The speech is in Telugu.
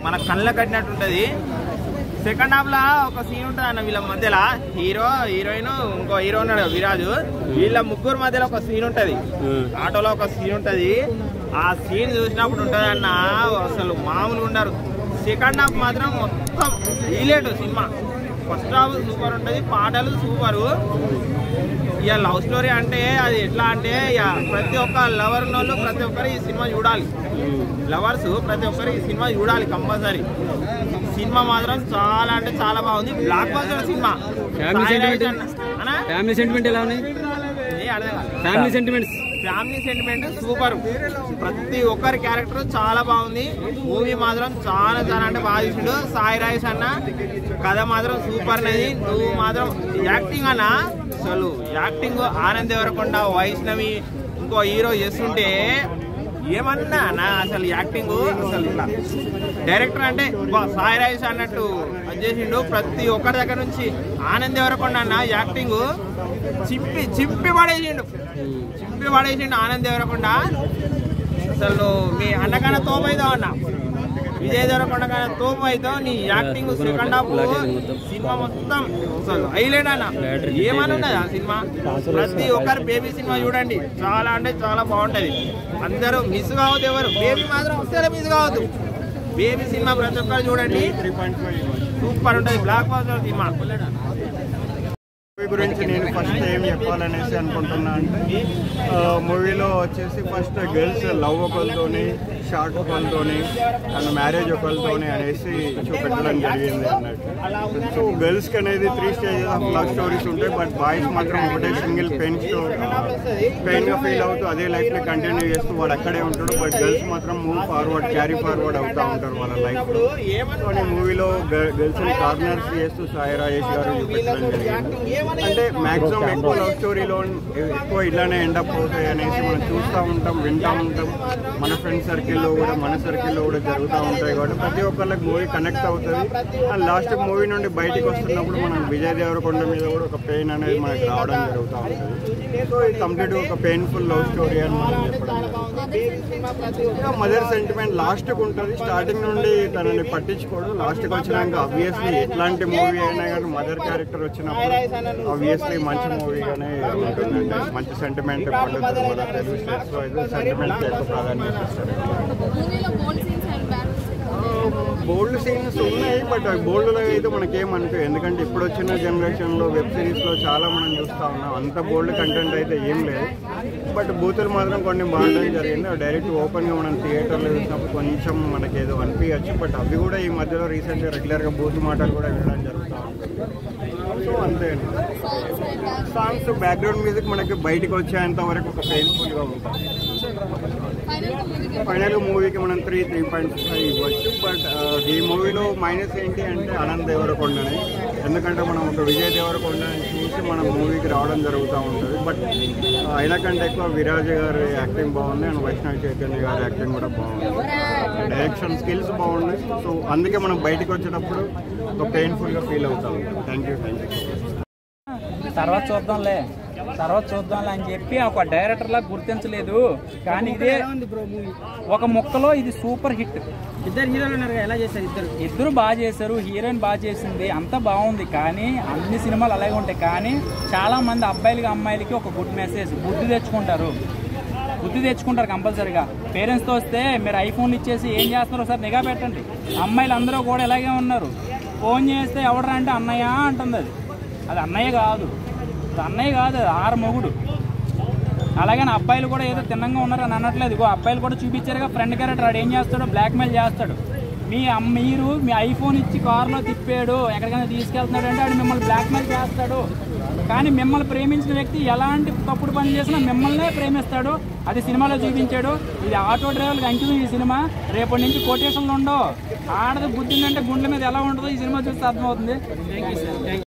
మన కళ్ళ కట్టినట్టు ఉంటది సెకండ్ హాఫ్ లా ఒక సీన్ ఉంటుంది అన్న వీళ్ళ మధ్యలో హీరో హీరోయిన్ ఇంకో హీరో ఉన్నాడు విరాజు వీళ్ళ ముగ్గురు మధ్యలో ఒక సీన్ ఉంటది ఆటోలో ఒక సీన్ ఉంటది ఆ సీన్ చూసినప్పుడు ఉంటది అన్న అసలు మామూలుగా ఉండరు సెకండ్ హాఫ్ మాత్రం మొత్తం హీలేట్ సినిమా ఫస్ట్ హాఫ్ సూపర్ ఉంటది పాటలు సూపరు ఇక లవ్ స్టోరీ అంటే అది ఎట్లా అంటే ఇక ప్రతి ఒక్క లవర్ వాళ్ళు ప్రతి ఒక్కరు ఈ సినిమా చూడాలి లవర్స్ ప్రతి ఒక్కరు ఈ సినిమా చూడాలి కంపల్సరీ సినిమా మాత్రం చాలా అంటే చాలా బాగుంది blockbuster cinema Family Sai sentiment? Raj అన్న- అన్న? ఫ్యామిలీ సెంటిమెంట్ ఎలా ఉన్నాయి ఏ అర్థం కాదు. Family sentiments family sentiment super ప్రతి ఒక్కరి క్యారెక్టర్ చాలా బాగుంది మూవీ మాత్రం చాలా చాలా అంటే బాగా చూసిండు సాయి రాజేష్ అన్న కథ మాత్రం సూపర్ అనేది నువ్వు మాత్రం యాక్టింగ్ అన్న అసలు యాక్టింగ్ ఆనంద్ దేవరకొండ వైష్ణవి ఇంకో హీరో చేస్తుంటే ఏమన్నా నా అసలు యాక్టింగ్ అసలు ఇట్లా డైరెక్టర్ అంటే బా సాయి రాజేష్ అన్నట్టు అది చేసిండు ప్రతి ఒక్కరి దగ్గర నుంచి ఆనంద్ దేవరకొండ అన్న యాక్టింగ్ చింపి చింపి పడేసిండు చింపి పడేసిండు ఆనంద్ దేవరకొండ అసలు నువ్వు మీ అన్నకన్నా తోపు అవుతావు అన్న విజయ్ దేవరకొండ కన్నా తోపు అవుతావు నీ యాక్టింగ్ సెకండ్ హాఫ్ సినిమా మొత్తం అసలు హైలైట్ అన్న ఏమని ఉన్నది ఆ సినిమా ప్రతి ఒక్కరు బేబీ సినిమా చూడండి చాలా అంటే చాలా బాగుంటది అందరూ మిస్ కావద్దు ఎవరు బేబీ మాత్రం వస్తే మిస్ కావద్దు బేబీ సినిమా ప్రతి ఒక్కరు చూడండి సూపర్ ఉంటది బ్లాక్ బాస్టర్ సినిమా మూవీ గురించి నేను ఫస్ట్ ఏం చెప్పాలనేసి అనుకుంటున్నా అంటే ఆ, మూవీలో వచ్చేసి ఫస్ట్ గర్ల్స్ లవ్ ఒకరితోని షార్ట్ ఒకరితోని అండ్ మ్యారేజ్ ఒకరితోని అనేసి చూపెట్టడం జరిగింది అన్నట్టు సో గర్ల్స్కి అనేది three stages of love stories ఉంటాయి బట్ బాయ్స్ మాత్రం ఒకటే సింగిల్ పెయిన్ స్టోరీ పెయిన్గా ఫీల్ అవుతూ అదే లైఫ్ని కంటిన్యూ చేస్తూ వాడు అక్కడే ఉంటాడు బట్ గర్ల్స్ మాత్రం మూవ్ ఫార్వర్డ్ క్యారీ ఫార్వర్డ్ అవుతూ ఉంటారు వాళ్ళ లైఫ్లో సో ఈ మూవీలో గర్ల్స్ని కార్నర్స్ చేస్తూ సాయి రాజేష్ గారు చూపించడం జరిగింది అంటే మాక్సిమం ఎక్కువ లవ్ స్టోరీలో ఎక్కువ ఇలానే ఎండప్ అవుతాయి అనేసి మనం చూస్తూ ఉంటాం వింటూ ఉంటాం మన ఫ్రెండ్ సర్కిల్లో కూడా మన సర్కిల్లో కూడా జరుగుతూ ఉంటాయి కాబట్టి ప్రతి ఒక్కళ్ళకి మూవీ కనెక్ట్ అవుతుంది అండ్ లాస్ట్ మూవీ నుండి బయటికి వస్తున్నప్పుడు మనం విజయ్ దేవరకొండ మీద కూడా ఒక పెయిన్ అనేది మనకి రావడం జరుగుతూ ఉంటుంది సో ఇది కంప్లీట్ ఒక పెయిన్ఫుల్ లవ్ స్టోరీ అని మనం చెప్పడం జరుగుతుంది మదర్ సెంటిమెంట్ లాస్ట్కి ఉంటుంది స్టార్టింగ్ నుండి తనని పట్టించుకోడు లాస్ట్కి వచ్చినాక అబ్వియస్లీ ఎట్లాంటి మూవీ అయినా కానీ మదర్ క్యారెక్టర్ వచ్చినప్పుడు అబ్వియస్లీ మంచి మూవీగానే ఉంటుందండి మంచి సెంటిమెంట్ పండుతుంది మన తెలుగు స్టేట్స్లో అయితే సెంటిమెంట్కి ఎక్కువ ప్రాధాన్యత ఇస్తారు మూవీలో bold scenes and bad bold scenes ఉన్నాయి బట్ బోల్డ్లో అయితే మనకేం అనిపించదు ఎందుకంటే ఇప్పుడు వచ్చిన జనరేషన్లో వెబ్ సిరీస్లో చాలా మనం చూస్తూ ఉన్నాం అంత బోల్డ్ కంటెంట్ అయితే ఏం లేదు బట్ బూతులు మాత్రం కొన్ని బాగుండడం జరిగింది అవి డైరెక్ట్ ఓపెన్గా మనం థియేటర్లో చూసినప్పుడు కొంచెం మనకి ఏదో అనిపించచ్చు బట్ అవి కూడా ఈ మధ్యలో రీసెంట్గా రెగ్యులర్గా బూతు మాటలు కూడా వినడం జరుగుతూ ఉంటుంది సో అంతే songs and dance songs background music మనకి బయటకు వచ్చేంత వరకు ఒక పెయిన్ఫుల్గా ఉంటుంది ఫైనల్ మూవీకి ఫైనల్ మూవీకి మనం త్రీ త్రీ పాయింట్ ఫైవ్ ఇవ్వచ్చు బట్ ఈ మూవీలో మైనస్ ఏంటి అంటే అనంత్ దేవరకొండని ఎందుకంటే మనం ఒక విజయ్ దేవరకొండని చూసి మనం మూవీకి రావడం జరుగుతూ ఉంటుంది బట్ అయినా కంటే ఎక్కువ విరాజ్ గారి యాక్టింగ్ బాగుంది అండ్ వైష్ణవ్ చైతన్య గారి యాక్టింగ్ కూడా బాగుంది డైరెక్షన్ స్కిల్స్ బాగున్నాయి సో అందుకే మనం బయటకు వచ్చేటప్పుడు ఒక పెయిన్ఫుల్గా ఫీల్ అవుతాం థ్యాంక్ యూ థ్యాంక్ యూ తర్వాత చూద్దాంలే తర్వాత చూద్దాంలే అని చెప్పి ఒక డైరెక్టర్ లా గుర్తించలేదు కానీ ఇదే ఒక ముక్కలో ఇది సూపర్ హిట్ ఇద్దరు హీరోలు ఉన్నారు ఎలా చేశారు ఇద్దరు ఇద్దరు బాగా చేశారు హీరోయిన్ బాగా చేసింది అంతా బాగుంది కానీ అన్ని సినిమాలు అలాగే ఉంటాయి కానీ చాలా మంది అబ్బాయిలకి అమ్మాయిలకి ఒక గుడ్ మెసేజ్ బుద్ధి తెచ్చుకుంటారు బుద్ధి తెచ్చుకుంటారు కంపల్సరీగా పేరెంట్స్తో వస్తే మీరు ఐఫోన్ ఇచ్చేసి ఏం చేస్తున్నారో సార్ నిఘా పెట్టండి అమ్మాయిలు అందరూ కూడా ఇలాగే ఉన్నారు ఫోన్ చేస్తే ఎవడరా అంటే అన్నయ్య అంటుంది అది అది అన్నయ్య కాదు అది అన్నయ్య కాదు అది ఆరు మొగుడు అలాగని అబ్బాయిలు కూడా ఏదో తిన్నంగా ఉన్నారు అని అనట్లేదు ఇగో అబ్బాయిలు కూడా చూపించారుగా ఫ్రెండ్ క్యారెక్టర్ వాడు ఏం చేస్తాడు బ్లాక్మెయిల్ చేస్తాడు మీ అమ్- మీరు మీ ఐఫోన్ ఇచ్చి కారులో తిప్పాడు ఎక్కడికైనా తీసుకెళ్తున్నాడు అంటే వాడు మిమ్మల్ని బ్లాక్మెయిల్ చేస్తాడు కానీ మిమ్మల్ని ప్రేమించిన వ్యక్తి ఎలాంటి తప్పుడు పని చేసినా మిమ్మల్నే ప్రేమిస్తాడు అది సినిమాలో చూపించాడు ఇది ఆటో డ్రైవర్కి అంకితం ఈ సినిమా రేపటి నుంచి కొటేషన్లు ఉండవు ఆడది బుద్ధి అంటే గుండె మీద ఎలా ఉంటుందో ఈ సినిమా చూస్తే అర్థమవుతుంది థ్యాంక్ యూ సార్